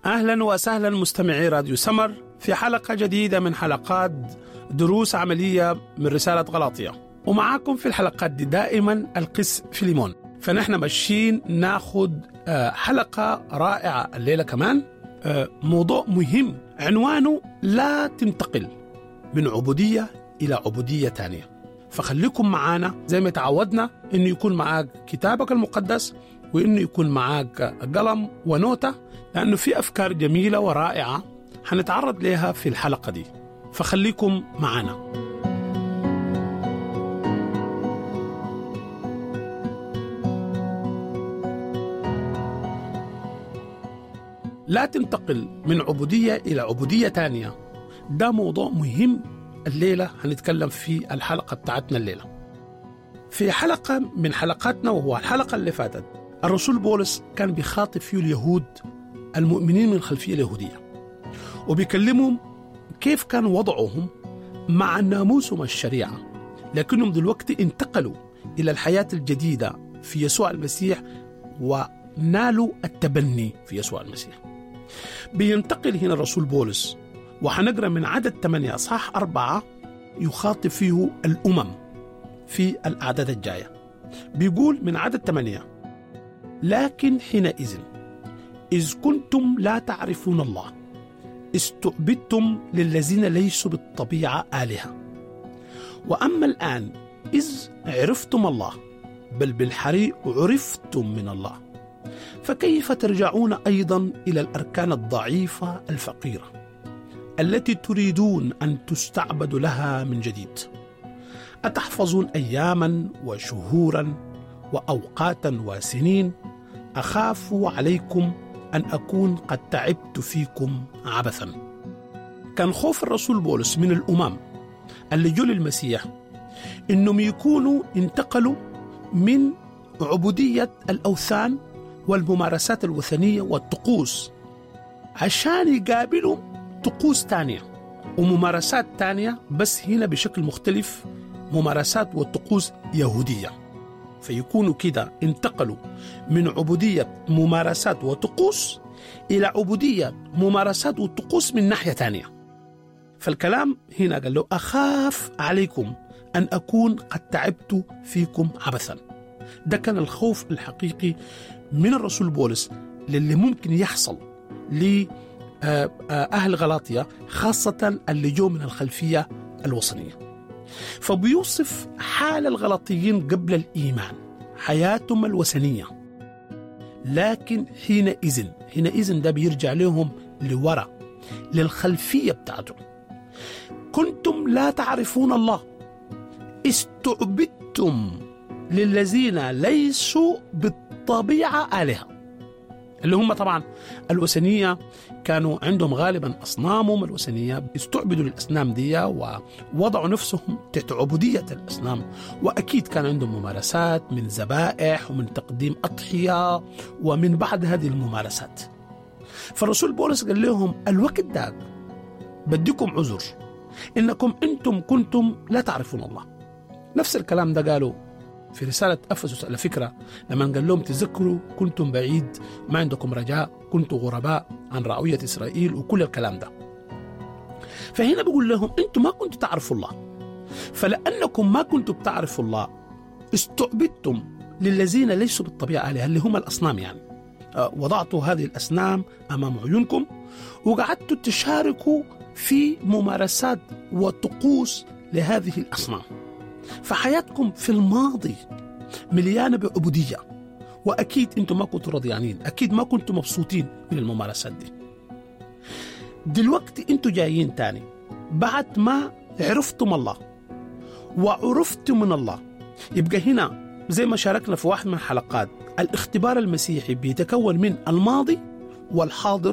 اهلا وسهلا مستمعي راديو سمر في حلقه جديده من حلقات دروس عمليه من رساله غلاطيه ومعاكم في الحلقات دي دائما القس فيليمون فنحن ماشيين ناخد آه، حلقه رائعه الليله كمان آه، موضوع مهم عنوانه لا تنتقل من عبوديه الى عبوديه ثانيه فخليكم معانا زي ما تعودنا انه يكون معاك كتابك المقدس وانه يكون معاك قلم ونوته لانه في افكار جميله ورائعه حنتعرض لها في الحلقه دي فخليكم معانا لا تنتقل من عبوديه الى عبوديه ثانيه ده موضوع مهم الليله هنتكلم في الحلقه بتاعتنا الليله في حلقه من حلقاتنا وهو الحلقه اللي فاتت الرسول بولس كان بيخاطب فيه اليهود المؤمنين من الخلفيه اليهوديه وبيكلمهم كيف كان وضعهم مع الناموس ومع الشريعه لكنهم دلوقتي انتقلوا الى الحياه الجديده في يسوع المسيح ونالوا التبني في يسوع المسيح بينتقل هنا الرسول بولس وحنقرا من عدد 8 اصحاح أربعة يخاطب فيه الأمم في الأعداد الجاية بيقول من عدد 8 لكن حينئذ إذ كنتم لا تعرفون الله استعبدتم للذين ليسوا بالطبيعة آلهة وأما الآن إذ عرفتم الله بل بالحري عرفتم من الله فكيف ترجعون أيضا إلى الأركان الضعيفة الفقيرة التي تريدون أن تستعبدوا لها من جديد أتحفظون أياما وشهورا وأوقاتا وسنين أخاف عليكم أن أكون قد تعبت فيكم عبثا كان خوف الرسول بولس من الأمم اللي جو للمسيح إنهم يكونوا انتقلوا من عبودية الأوثان والممارسات الوثنية والطقوس عشان يقابلوا طقوس تانية وممارسات تانية بس هنا بشكل مختلف ممارسات وطقوس يهودية فيكونوا كده انتقلوا من عبودية ممارسات وطقوس إلى عبودية ممارسات وطقوس من ناحية تانية فالكلام هنا قال له أخاف عليكم أن أكون قد تعبت فيكم عبثا ده كان الخوف الحقيقي من الرسول بولس للي ممكن يحصل لأهل غلاطية خاصة اللي جو من الخلفية الوطنية فبيوصف حال الغلطيين قبل الإيمان حياتهم الوثنية لكن حينئذ حينئذ ده بيرجع لهم لورا للخلفية بتاعتهم كنتم لا تعرفون الله استعبدتم للذين ليسوا بالطبيعة آلهة اللي هم طبعا الوثنية كانوا عندهم غالبا أصنامهم الوثنية استعبدوا للأصنام دي ووضعوا نفسهم تحت عبودية الأصنام وأكيد كان عندهم ممارسات من ذبائح ومن تقديم أضحية ومن بعد هذه الممارسات فالرسول بولس قال لهم الوقت ده بديكم عذر إنكم أنتم كنتم لا تعرفون الله نفس الكلام ده قالوا في رسالة أفسس على فكرة لما قال لهم تذكروا كنتم بعيد ما عندكم رجاء كنتم غرباء عن رعوية إسرائيل وكل الكلام ده فهنا بيقول لهم أنتم ما كنتم تعرفوا الله فلأنكم ما كنتم بتعرفوا الله استعبدتم للذين ليسوا بالطبيعة آلهة اللي هم الأصنام يعني وضعتوا هذه الأصنام أمام عيونكم وقعدتوا تشاركوا في ممارسات وطقوس لهذه الأصنام فحياتكم في الماضي مليانة بعبودية وأكيد أنتم ما كنتوا رضيانين أكيد ما كنتوا مبسوطين من الممارسات دي دلوقتي أنتوا جايين تاني بعد ما عرفتم الله وعرفتم من الله يبقى هنا زي ما شاركنا في واحد من الحلقات الاختبار المسيحي بيتكون من الماضي والحاضر